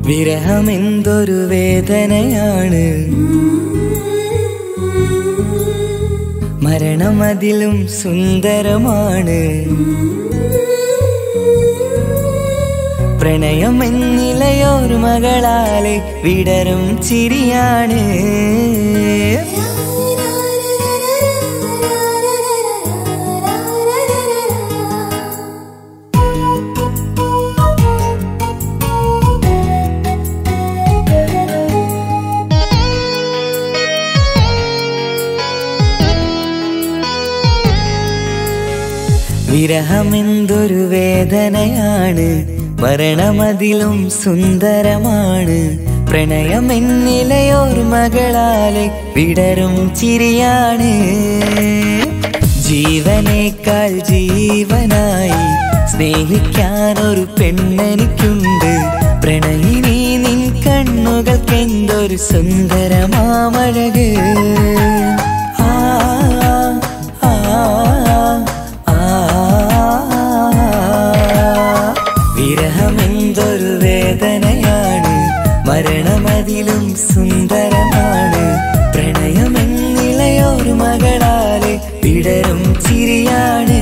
വിരഹമെന്തൊരു വേദനയാണ് മരണം അതിലും സുന്ദരമാണ് പ്രണയം എന്നിലയോർമകളാലെ വിടരും ചിരിയാണ് വിരഹമെന്തൊരു വേദനയാണ് മരണമതിലും സുന്ദരമാണ് പ്രണയം എന്നിലയോർമകളാലെ വിടരും ചിരിയാണ് ജീവനേക്കാൾ ജീവനായി സ്നേഹിക്കാൻ ഒരു പെണ്ണെനിക്കുണ്ട് പ്രണയിനി നിൻ കണ്ണുകൾക്കെന്തൊരു സുന്ദരമാമഴക് ആ ആ ആ വിരഹമെന്തൊരു വേദനയാണ് മരണമതിലും സുന്ദരമാണ് പ്രണയമെന്നിളയൊരു മകളാലെ വിടരും ചിരിയാണ്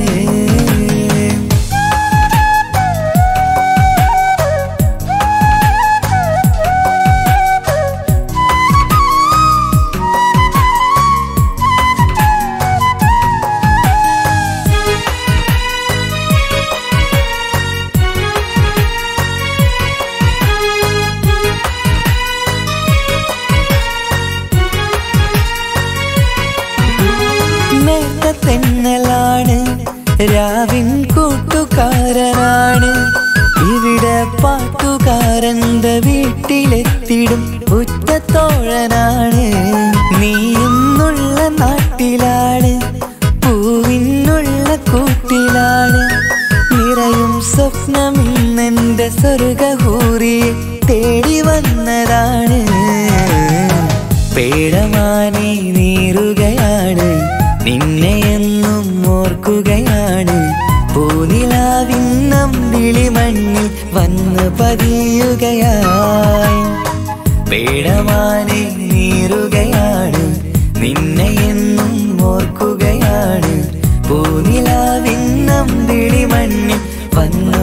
നേർത്ത തെന്നലാണ് രാവിൻ കൂട്ടുകാരനാണ് ഇവിടെ പാട്ടുകാരന്റെ വീട്ടിലെത്തിടും ഉറ്റത്തോഴനാണ് നീയുന്നുള്ള നാട്ടിലാണ് പൂവിനുള്ള കൂട്ടിലാണ് നിറയും സ്വപ്നമിന്നെന്റെ സ്വർഗഹൂറിയെ തേടി വന്നതാണ് പേടമാനെ നീറുകയാണ് നിന്നെ എന്നും ഓർക്കുകയാണ് പൂനിലാവിന്നം വിളിമണ്ണിൽ വന്ന് പതിയുകയായി പേടമാനെ നീറുകയാണ് നിന്നെ എന്നും ഓർക്കുകയാണ് പൂനിലാവിന്നം വിളിമണ്ണിൽ വന്നു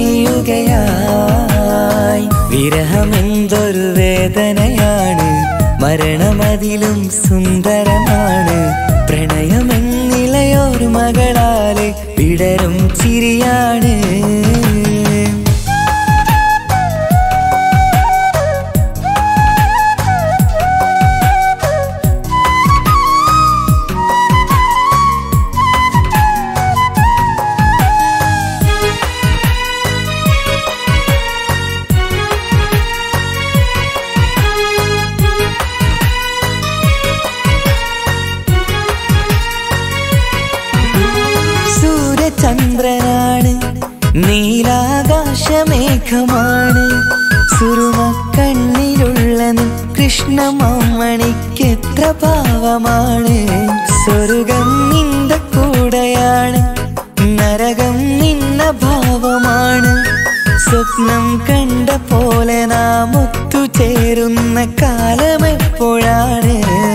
പതിയുകയായി വിരഹമെന്തൊരു വേദനയാണ് മരണമതിലും സുന്ദരമാണ് പ്രണയമെന്നിളയൊരു മകളാലെ വിടരും ചിരിയാണ് സൂര്യചന്ദ്രനാണ് നീലാകാശമേഘമാണ് സുറുമ കണ്ണിലുള്ള നിൻ കൃഷ്ണമാമണിക്കെത്ര ഭാവമാണ് സ്വർഗം നിന്റെ കൂടെയാണ് നരകം നിന്ന ഭാവമാണ് സ്വപ്നം കണ്ട പോലെ നാം ഒത്തുചേരുന്ന കാലമെപ്പോഴാണ്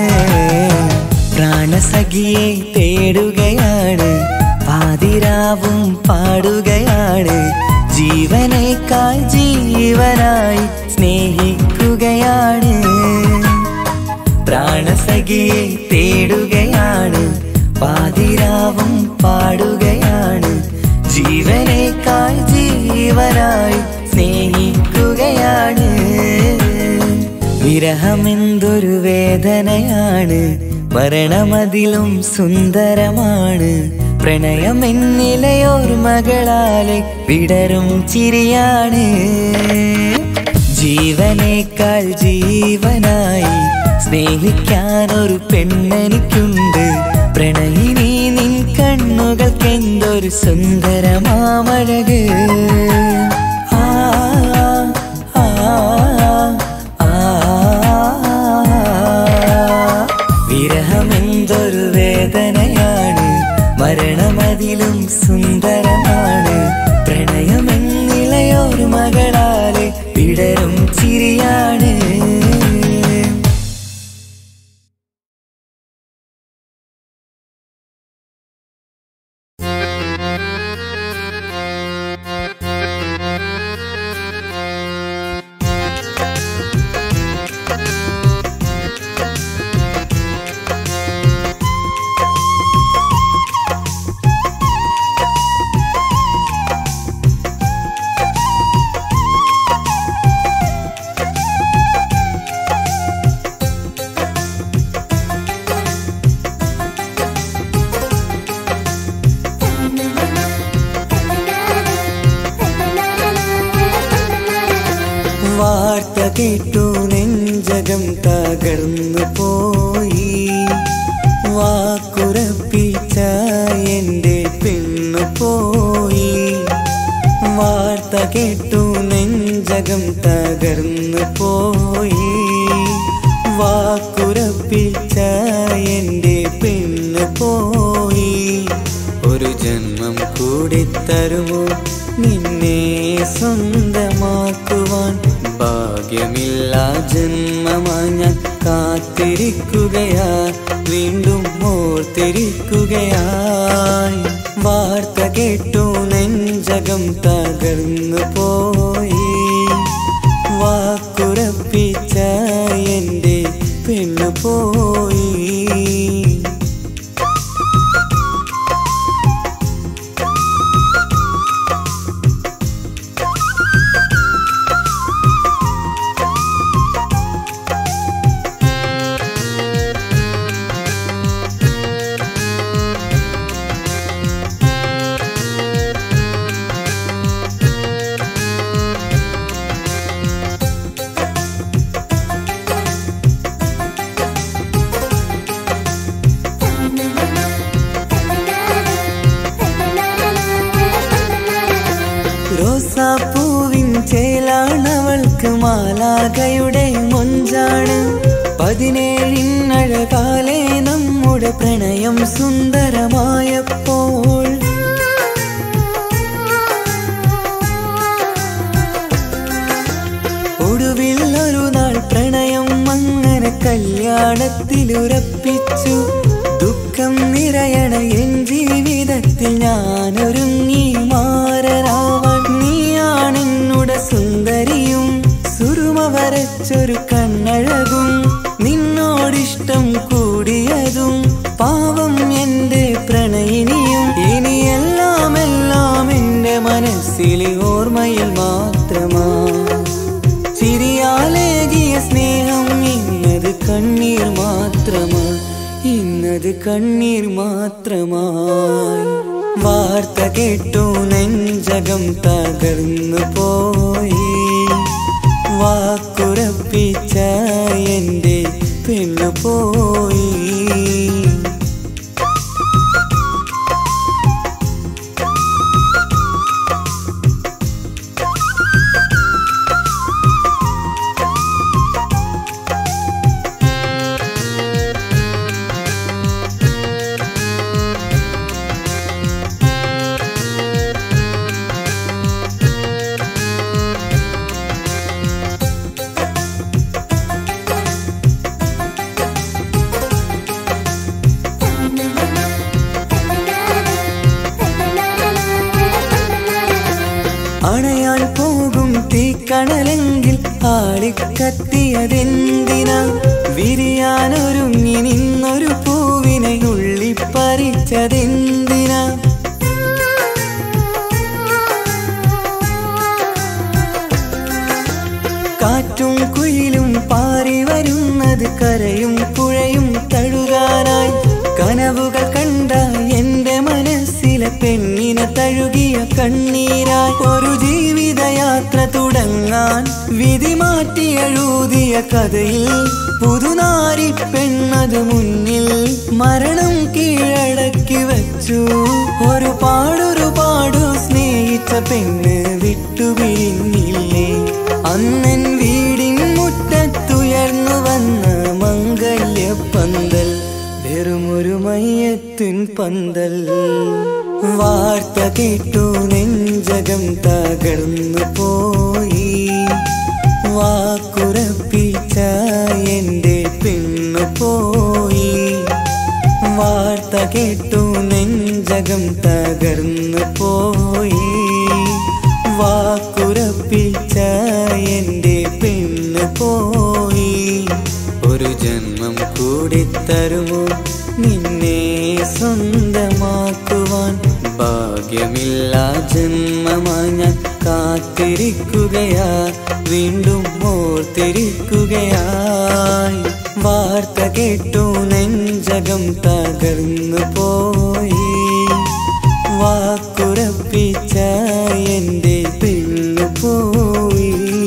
പ്രാണസഖിയെ തേടുകയാണ് പാതിരാവും പാടുകയാണ് ജീവനേക്കാൾ ജീവനായി സ്നേഹിക്കുകയാണ് പ്രാണസഖിയെ തേടുകയാണ് പാതിരാവും പാടുകയാണ് ജീവനേക്കാൾ ജീവനായി സ്നേഹിക്കുകയാണ് വിരഹമെന്തൊരു വേദനയാണ് മരണമതിലും സുന്ദരമാണ് പ്രണയമെന്നിലയോർ മകളാലെ വിടരും ചിരിയാണ് ജീവനേക്കാൾ ജീവനായി സ്നേഹിക്കാൻ ഒരു പെണ്ണെനിക്കുണ്ട് പ്രണയിനി നിൻ കണ്ണുകൾക്കെന്തൊരു സുന്ദരമാമഴക് ആ ആ ആ വിരഹമെന്തൊരു വേദനയാണ് മരണമതിലും സുന്ദരമാണ് പ്രണയമെന്നിളയോർ മകളാലെ വിടരും വെറും ചിരിയാണ് വാർത്ത കേട്ടു നെഞ്ചകം തകർന്നു പോയി വാക്കുറപ്പിച്ച എന്റെ പെണ്ണു പോയി വാർത്ത കേട്ടു നെഞ്ചകം തകർന്നു പോയി വാക്കുറപ്പിച്ച എന്റെ പെണ്ണു പോയി ഒരു ജന്മം കൂടി തരുമോ നിന്നെ സ്വന്തമാക്കുവാൻ ഭാഗ്യമില്ല ജന്മമായി ഞാൻ കാത്തിരിക്കുകയാ വീണ്ടും ഓർത്തിരിക്കുകയായി വാർത്ത കേട്ടു നെഞ്ചകം തകർന്നു പോയി വാക്കുറപ്പിച്ച എന്റെ പെണ്ണു പോയി റോസാപ്പൂവിൻ ചേലാണവൾക്ക് മാലാകയുടെ മൊഞ്ചാണ് പതിനേഴിനഴകാലെ നമ്മുടെ പ്രണയം സുന്ദരമായപ്പോൾ ഒടുവിൽ ഒരു നാൾ പ്രണയം അങ്ങനെ കല്യാണത്തിലുറപ്പിച്ചു ദുഃഖം നിറയണ എൻ ജീവിതത്തിൽ ഞാനൊരുങ്ങി മാറരാവാൻ നീയാണെന്നുടെ സുന്ദരിയും സുറുമ വരച്ചൊരു കണ്ണഴകും നിന്നോടിഷ്ടം കൂടിയതും പാവം എന്റെ പ്രണയിനിയും ഇനിയെല്ലാം എല്ലാം എന്റെ മനസ്സിലെ ഓർമ്മയിൽ മാത്രമാ ചിരിയാലേകിയ സ്നേഹം ഇന്നത് കണ്ണീർ മാത്രമാ ഇന്നത് കണ്ണീർ മാത്രമായി വാർത്ത കേട്ടു നെഞ്ചകം തകർന്നു പോയി വാക്കുറപ്പിച്ച എന്റെ പെണ്ണു പോയി അണയാൻ പോകും തീക്കണലെങ്കിൽ ആളിക്കത്തിയതെന്തിനാ വിരിയാനൊരുങ്ങി നിന്നൊരു പൂവിനെ ഉള്ളിപ്പറിച്ചതെന്തിനാ കാറ്റും കുയിലും പാറി വരുന്നത് കരയും പുഴയും തഴുകാനായി കനവുകൾ കണ്ട എന്റെ മനസ്സിലെ പെണ്ണിനെ തഴുകിയ കണ്ണീരായി ഒരു ജീവിതയാത്ര തുടങ്ങാൻ വിധി മാറ്റി എഴുതിയ കഥയിൽ പുതുനാരി പെണ്ണത് മുന്നിൽ മരണം കീഴടക്കി വച്ചു ഒരു പാടൊരു പാടു സ്നേഹിച്ച പെണ്ണ് വിട്ടുപിരിഞ്ഞില്ലേ അന്നൻ വീടിൻ മുറ്റത്തുയർന്നു വന്ന മംഗല്യ പന്തൽ വെറുമൊരു മയ്യത്തിൻ പന്തൽ വാർത്ത കേട്ടു നെഞ്ചകം തകർന്നു പോയി വാക്കുറപ്പിച്ച എന്റെ പെണ്ണു പോയി വാർത്ത കേട്ടു നെഞ്ചകം തകർന്നു പോയി വാക്കുറപ്പിച്ച എന്റെ പെണ്ണ് പോയി ഒരു ജന്മം കൂടി തരുമോ നിന്നെ സ്വന്തമാക്കുവാൻ ഭാഗ്യമില്ല ജന്മമായി ഞാൻ കാത്തിരിക്കുകയാ വീണ്ടും ഓർത്തിരിക്കുകയായി വാർത്ത കേട്ടു നെഞ്ചകം തകർന്നു പോയി വാക്കുറപ്പിച്ച എന്റെ പെണ്ണു പോയി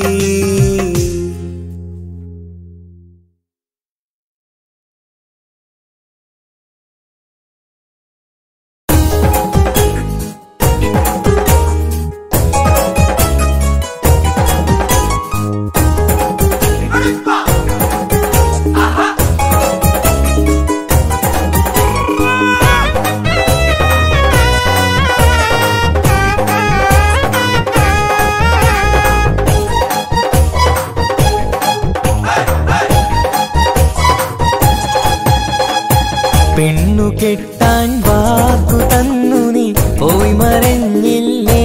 പെണ്ണു കെട്ടാൻ വാക്കു തന്നു നീ പോയി മറഞ്ഞില്ലേ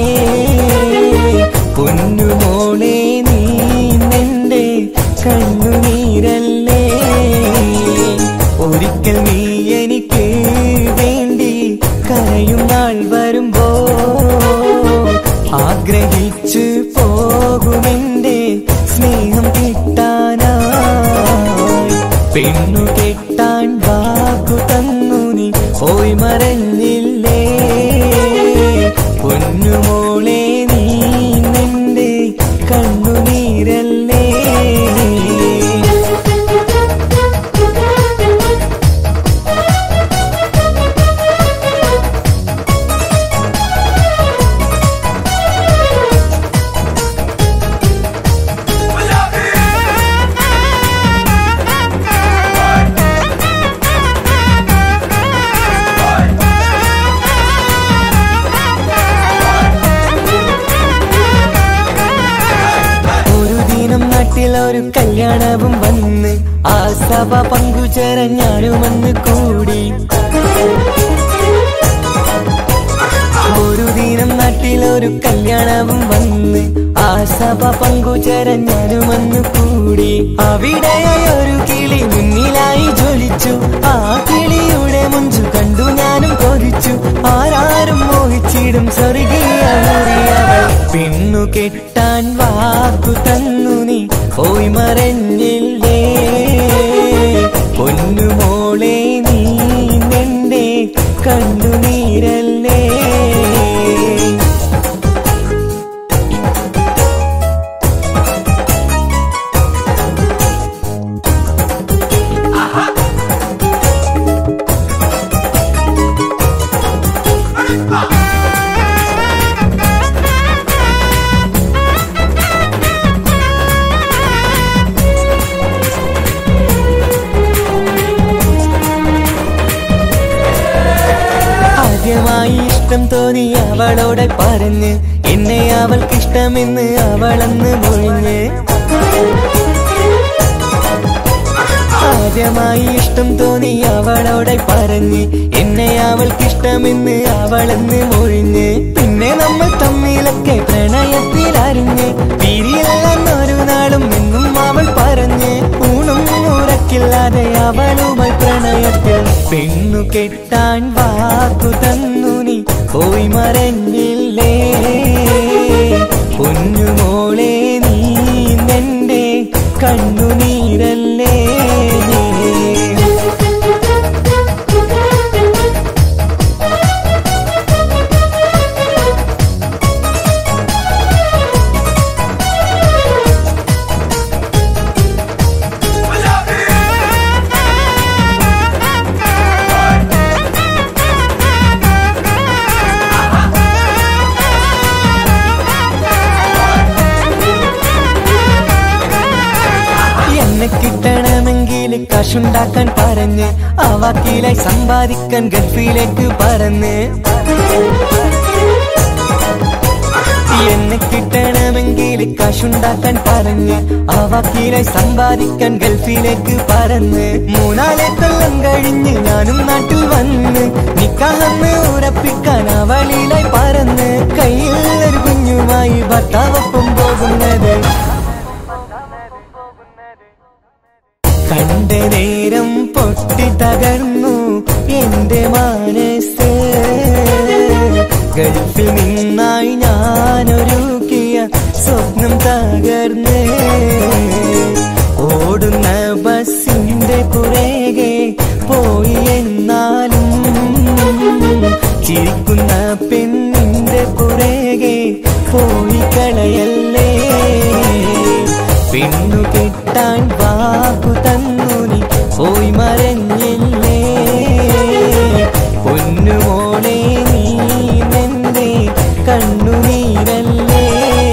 പൊന്നുമോളെ നീ നിന്റെ കണ്ണുനീരല്ലേ ഒരിക്കൽ നീ എനിക്ക് വേണ്ടി കരയും നാൾ വരുമ്പോ ആഗ്രഹിച്ചു പോകുമെന്റെ സ്നേഹം കിട്ടാനായി പെണ്ണു കെട്ടാൻ വാക്കു തന്നു നീ പോയി മറഞ്ഞില്ലേ പൊന്നുമോളെ നീ നിന്റെ കണ്ണുനീരല്ലേ ഒരു ദിനം നാട്ടിൽ ഒരു കല്യാണവും വന്ന് ആ സഭ പങ്കുചേരാൻ ഞാനും വന്ന് കൂടി ഒരു ദിനം നാട്ടിൽ ഒരു കല്യാണവും വന്ന് ആ സഭ പങ്കുചേരാൻ ഞാനും വന്ന് കൂടി അവിടെയായി ഒരു കിളി മുന്നിലായി ജ്വലിച്ചു ആ കിളിയുടെ മുഞ്ചു കണ്ടു ഞാനും കൊതിച്ചു ആരാരും മോഹിച്ചിടും സ്വർഗീയ മുറിയവൾ പെണ്ണു കെട്ടാൻ വാക്കു തന്നു നീ പോയി മറഞ്ഞില്ലേ പൊന്നുമോളെ നീ നിന്റെ കണ്ണുനീരല്ലേ ആദ്യമായി ഇഷ്ടം തോന്നി അവളോട് പറഞ്ഞ് എന്നെ അവൾക്കിഷ്ടമെന്ന് അവളന്ന് മൊഴിഞ്ഞ് ആദ്യമായി ഇഷ്ടം തോന്നി അവളോട് പറഞ്ഞ് എന്നെ അവൾക്കിഷ്ടമെന്ന് അവളെന്ന് മൊഴിഞ്ഞ് പിന്നെ നമ്മൾ തമ്മിലൊക്കെ പ്രണയത്തിലറിഞ്ഞ് പിരിയില്ലെന്നൊരു നാളും എന്നും അവൾ പറഞ്ഞ് ഊണും ഉറക്കില്ലാതെ അവളുമായി പ്രണയത്തിൽ പെണ്ണു കെട്ടാൻ വാക്കു തന്നു നീ പോയി മറഞ്ഞില്ലേ പൊന്നുമോളെ നീ നിന്റെ കണ്ണുനീരല്ലേ എന്നെ കിട്ടണമെങ്കിൽ കാശുണ്ടാക്കാൻ പറഞ്ഞ് ആ വാക്കിലായി സമ്പാദിക്കാൻ ഗൾഫിലേക്ക് പറന്ന് എന്നെ കിട്ടണമെങ്കിൽ കയ്യിൽ കാശുണ്ടാക്കാൻ പറഞ്ഞ് ആ വക്കീലായി സമ്പാദിക്കാൻ ഗൾഫിലേക്ക് പറന്ന് മൂന്നാലെ കൊല്ലം കഴിഞ്ഞ് ഞാനും നാട്ടിൽ വന്ന് നിക്കാഹന്ന് ഉറപ്പിക്കാൻ അവളിലായി പറന്ന് കയ്യിൽ ഒരു കുഞ്ഞുമായി ഭർത്താവൊപ്പം പോകുന്നത് കണ്ട നേരം പൊട്ടി തകർന്നു എന്റെ മനസ്സ് ഗൾഫിൽ നിന്നായി ഞാനൊരുക്കിയ സ്വപ്നം തകർന്ന് ഓടുന്ന ബസ്സിന്റെ പുറകെ പോയി എന്നാലും ചിരിക്കുന്ന പെണ്ണിന്റെ പുറകെ പോയി കളയല്ലേ പെണ്ണു കെട്ടാൻ വാക്കു തന്നു നീ പോയി മറഞ്ഞില്ലേ പൊന്നുമോളെ നീ നിന്റെ കണ്ണുനീരല്ലേ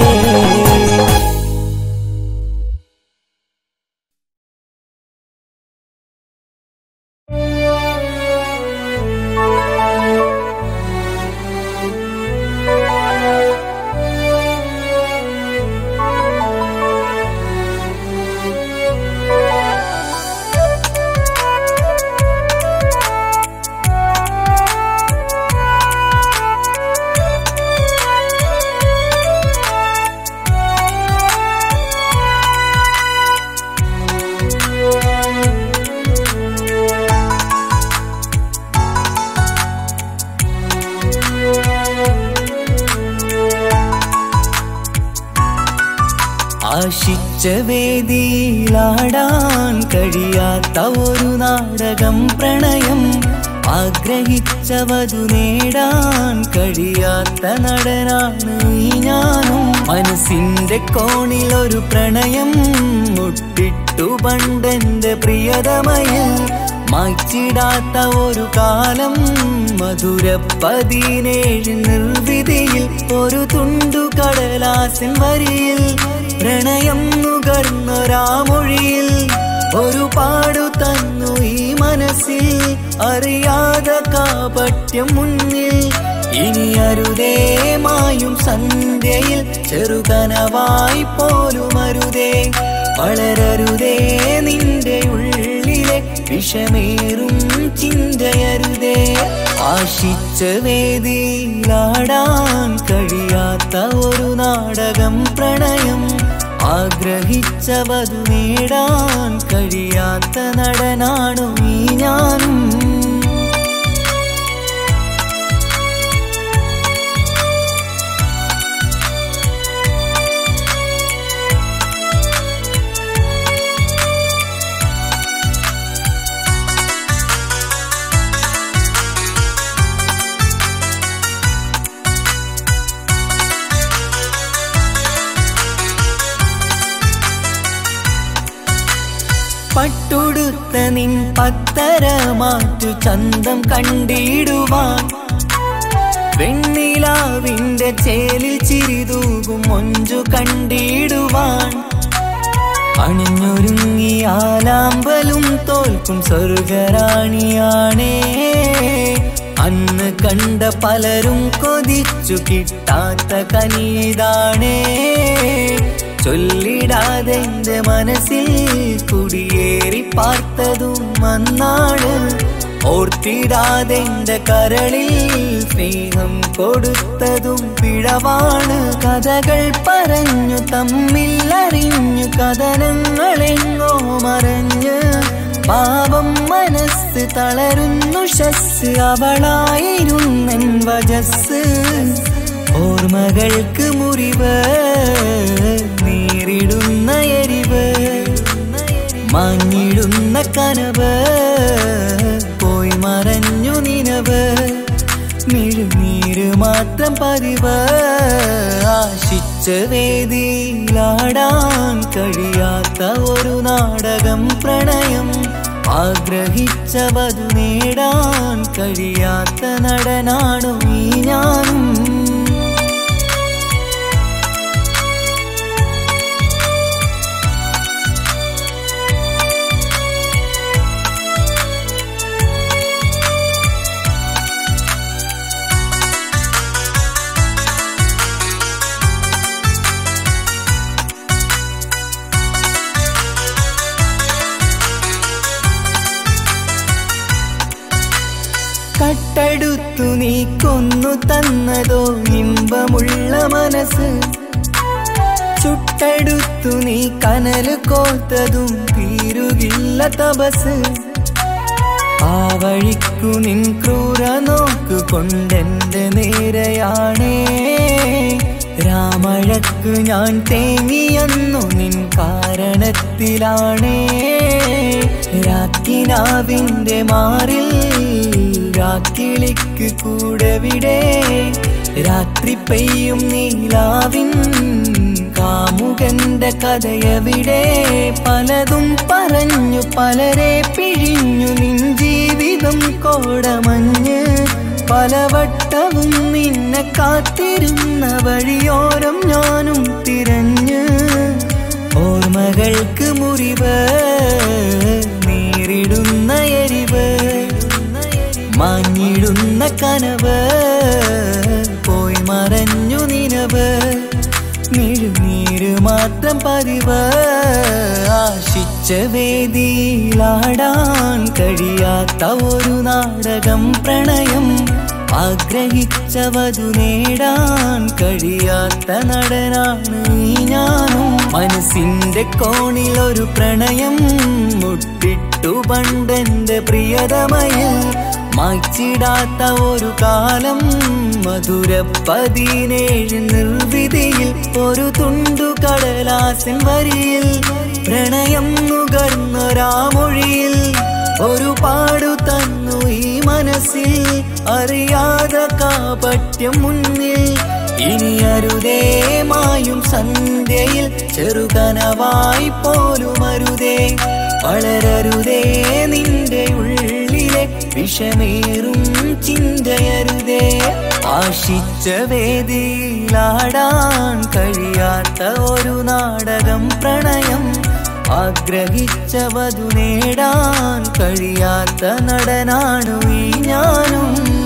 ആശിച്ച വേദിയിലാടാൻ കഴിയാത്ത ഒരു നാടകം പ്രണയം ആഗ്രഹിച്ചവതു നേടാൻ കഴിയാത്ത നടനാണ് ഈ ഞാനും മനസ്സിന്റെ കോണിൽ ഒരു പ്രണയം മുട്ടിട്ടു പണ്ടെന്റെ പ്രിയതമയിൽ മായ്ച്ചിടാത്ത ഒരു കാലം മധുര പതിനേഴ് നിർവിധിയിൽ ഒരു തുണ്ടു കടലാസിൻ വരിയിൽ പ്രണയം നുകർന്നൊരാമൊഴിയിൽ ഒരു പാടു തന്നു ഈ മനസ്സിൽ അറിയാതെ കാപട്യം മുന്നിൽ ഇനി അരുതേ മായും സന്ധ്യയിൽ ചെറുകനവായി പോലും അരുതേ വളരരുതേ നിന്റെ ഉള്ളിലെ വിഷമേറും ചിന്തയരുതേ ആശിച്ച വേദിയിലാടാൻ കഴിയാത്ത ഒരു നാടകം പ്രണയം ആഗ്രഹിച്ചവതു നേടാൻ കഴിയാത്ത നടനാണു ഈ ഞാനും പട്ടുടുത്ത നിൻ പത്തര മാറ്റു ചന്തം കണ്ടിടുവാൻ വെണ്ണിലാവിന്റെ ചേലിൽ ചിരിതൂകും മൊഞ്ചു കണ്ടിടുവാൻ അണിഞ്ഞൊരുങ്ങി ആലാമ്പലും തോൽക്കും സ്വർഗറാണിയാണേ അന്ന് കണ്ട പലരും കൊതിച്ചു കിട്ടാത്ത കനീതാണേ ചൊല്ലിടാതെ എന്റെ മനസ്സിൽ കുടിയേറി പാർത്തതും അന്നാണ് ഓർത്തിടാതെ എന്റെ കരളിൽ സ്നേഹം കൊടുത്തതും പിഴവാണ് കഥകൾ പറഞ്ഞു തമ്മിൽ അറിഞ്ഞു കഥനങ്ങളെങ്ങോ മറഞ്ഞ് പാപം മനസ്സ് തളരുന്നു ഷസ് അവളായിരുന്നൻ വജസ് ഓർമ്മകൾക്ക് മുറിവ് നേരിടുന്ന എരിവ് മാഞ്ഞിടുന്ന കനവ് പോയി മറഞ്ഞു നിനവ് മിഴുനീര് മാത്രം പതിവ് ആശിച്ച വേദിയിലാടാൻ കഴിയാത്ത ഒരു നാടകം പ്രണയം ആഗ്രഹിച്ചവതു നേടാൻ കഴിയാത്ത നടനാണു ഈ ഞാനും തട്ടെടുത്തു നീ കൊന്നു തന്നതോ ഇമ്പമുള്ള മനസ്സ് ചുട്ടെടുത്തു നീ കനല് കോത്തതും തീരുകില്ല തപസ് ആ വഴിക്കു നിൻ ക്രൂര നോക്കു കൊണ്ടെന്റെ നേരെയാണേ രാമഴക്കു ഞാൻ തേങ്ങിയെന്നു നിൻ കാരണത്തിലാണേ രാക്കിനാവിന്റെ മാറിൽ രാക്കിളിക്ക് കൂടെ വിടെ രാത്രി പെയ്യും നീലാവിൻ കാമുകന്റെ കഥയവിടെ പലതും പറഞ്ഞു പലരെ പിഴിഞ്ഞു നിൻ ജീവിതം കോടമഞ്ഞ് പലവട്ടവും നിന്നെ കാത്തിരുന്ന വഴിയോരം ഞാനും തിരഞ്ഞ് ഓർമ്മകൾക്ക് മുറിവ് നേരിടുന്ന എരിവ് മാഞ്ഞിടുന്ന കനവ് പോയി മറഞ്ഞു നിനവ് മിഴുനീര് മാത്രം പതിവ് ആശിച്ച വേദിയിലാടാൻ കഴിയാത്ത ഒരു നാടകം പ്രണയം ആഗ്രഹിച്ചവതു നേടാൻ കഴിയാത്ത നടനാണ് ഈ ഞാനും മനസ്സിന്റെ കോണിൽ ഒരു പ്രണയം മുട്ടിട്ടു പണ്ടെന്റെ പ്രിയതമയിൽ മായ്ച്ചിടാത്ത ഒരു കാലം മധുര പതിനേഴ് നിർവിധിയിൽ ഒരു തുണ്ടു കടലാസിൻ വരിയിൽ പ്രണയം നുകർന്നൊരാമൊഴിയിൽ ഒരു പാടു തന്നു ഈ മനസ്സിൽ അറിയാതെ കാപട്യം മുന്നിൽ ഇനി അരുതേ മായും സന്ധ്യയിൽ ചെറുകനവായി പോലും അരുതേ വളരരുതേ നിന്റെ ഉള്ളിലെ വിഷമേറും ചിന്തയരുതേ ആശിച്ച വേദിയിലാടാൻ കഴിയാത്ത ഒരു നാടകം പ്രണയം ആഗ്രഹിച്ചവതു നേടാൻ കഴിയാത്ത നടനാണു ഈ ഞാനും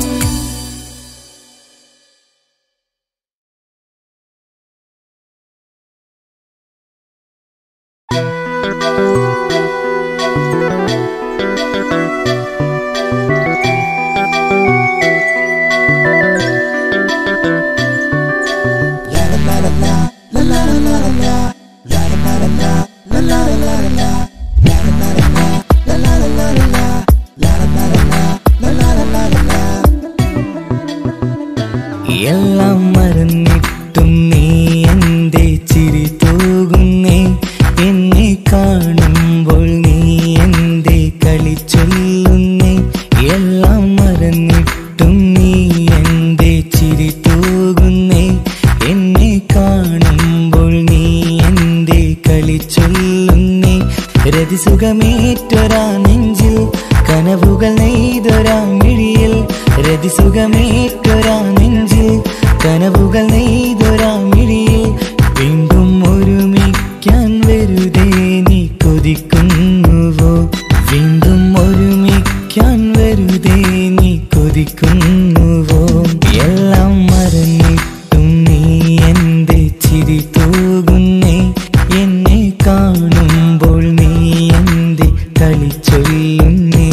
എല്ലാം മറന്നിട്ടും നീ എന്റെ ചിരി തൂകുന്നേ എന്നെ കാണുമ്പോൾ നീ എന്റെ കളി ചൊല്ലുന്നേ എല്ലാം മറന്നിട്ടും നീ എന്റെ ചിരി തൂകുന്നേ എന്നെ കാണുമ്പോൾ നീ എന്റെ കളി ചൊല്ലുന്നേ രതിസുഖമേറ്റൊരാ നെഞ്ചിൽ കനവുകൾ നെയ്തൊരാ മിഴിയിൽ രതിസുഖമേറ്റൊരാ നെഞ്ചിൽ കനവുകൾ നെയ്തൊരാ മിഴിയിൽ വീണ്ടും ഒരുമിക്കാൻ വെറുതെ നീ കൊതിക്കുന്നുവോ വീണ്ടും ഒരുമിക്കാൻ വെറുതെ നീ കൊതിക്കുന്നുവോ എല്ലാം മറന്നിട്ടും നീ എന്റെ ചിരി തൂകുന്നേ എന്നെ കാണുമ്പോൾ നീ എന്റെ കളി ചൊല്ലുന്നേ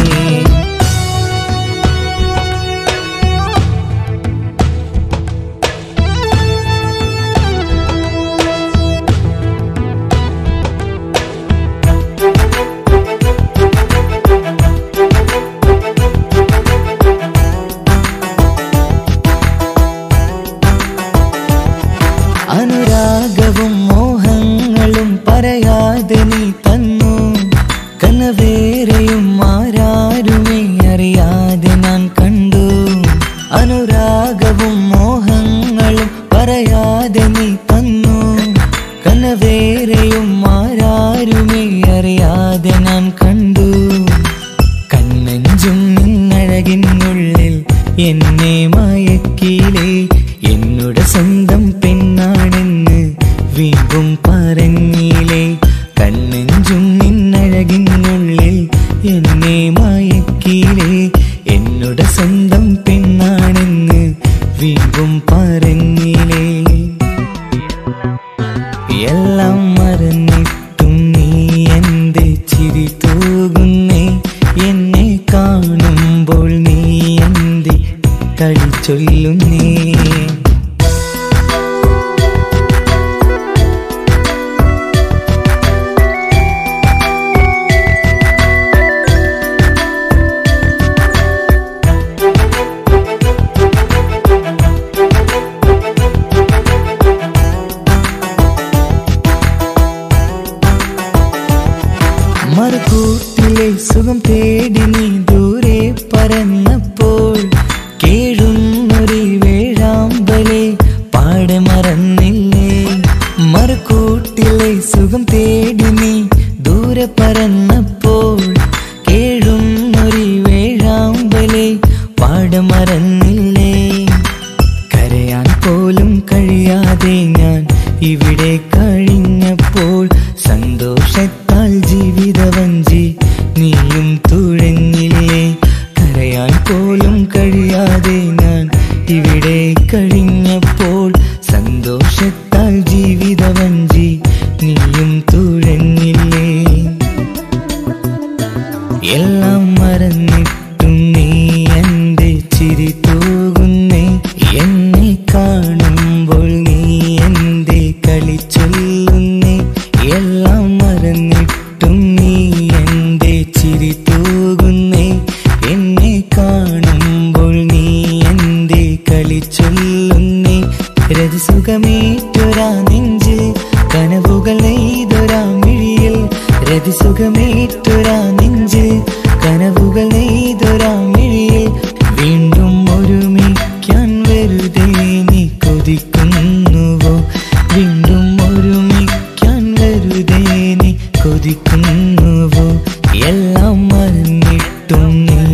അനുരാഗവും മോഹങ്ങളും പറയാതെ നീ തന്നു കനവേറെയും ആരാരുമേ അറിയാതെ ഞാൻ കണ്ടു അനുരാഗവും മോഹങ്ങളും പറയാതെ നീ തന്നു കനവേറെയും ആരാരുമേ അറിയാതെ ഞാൻ കണ്ടു കണ്ണഞ്ചും നിന്നഴകിനുള്ളിൽ എന്നെ മയക്കിയിലേ എന്നോട് സ്വന്തം പെണ്ണാണെന്ന് വീണ്ടും പറഞ്ഞില്ലേ കണ്ണഞ്ചും നിന്നഴകിനുള്ളിൽ എന്നെ മയക്കിയില്ലേ എന്നോട് സ്വന്തം പെണ്ണാണെന്ന് വീണ്ടും പറഞ്ഞില്ലേ എല്ലാം മറന്നിട്ടും നീ എന്റെ ചിരി തൂകുന്നേ എന്നെ കാണുമ്പോൾ നീ ചൊല്ലുന്നേ മറുകൂട്ടിലെ സുഖം തേടി നീ ദൂരെ പറന്നപ്പോൾ കേഴുന്നൊരു വേഴാമ്പലെ പാടെ മറന്നില്ലേ മറുകൂട്ടിലെ സുഖം തേടി നീ ദൂരെ പറന്നപ്പോൾ കേഴുന്നൊരു വേഴാമ്പലെ പാടെ മറന്നില്ലേ കരയാൻ പോലും കഴിയാതെ ഞാൻ ഇവിടെ കഴിഞ്ഞപ്പോൾ സന്തോഷത്താൽ ജീവിതവഞ്ചി നീയും തുഴഞ്ഞില്ലേ കരയാൻ പോലും കഴിയാതെ ഞാൻ ഇവിടെ കഴിഞ്ഞപ്പോൾ സന്തോഷത്താൽ ജീവിതവഞ്ചി നീയും തുഴഞ്ഞില്ലേ എല്ലാം മറന്നിട്ടും നീ എന്റെ ചിരി തൂകുന്നേ എന്നെ കാണുമ്പോൾ നീ എന്റെ കളി ചൊല്ലുന്നേ എല്ലാം മറന്നിട്ടും നീ എന്റെ ചിരി തൂകുന്നേ എന്നെ കാണുമ്പോൾ നീ എന്റെ കളി ചൊല്ലുന്നേ രതിസുഖമേറ്റൊരാ നെഞ്ചിൽ കനവുകൾ നെയ്തൊരാ മിഴിയിൽ രതിസുഖമേറ്റൊരാ നെഞ്ചിൽ കനവുകൾ നെയ്തൊരാ മിഴിയിൽ വീണ്ടും ഒരുമിക്കാൻ വെറുതെ നീ കൊതിക്കുന്നുവോ വീണ്ടും ഒരുമിക്കാൻ വെറുതെ നീ കൊതിക്കുന്നുവോ എല്ലാം മറന്നിട്ടും നീ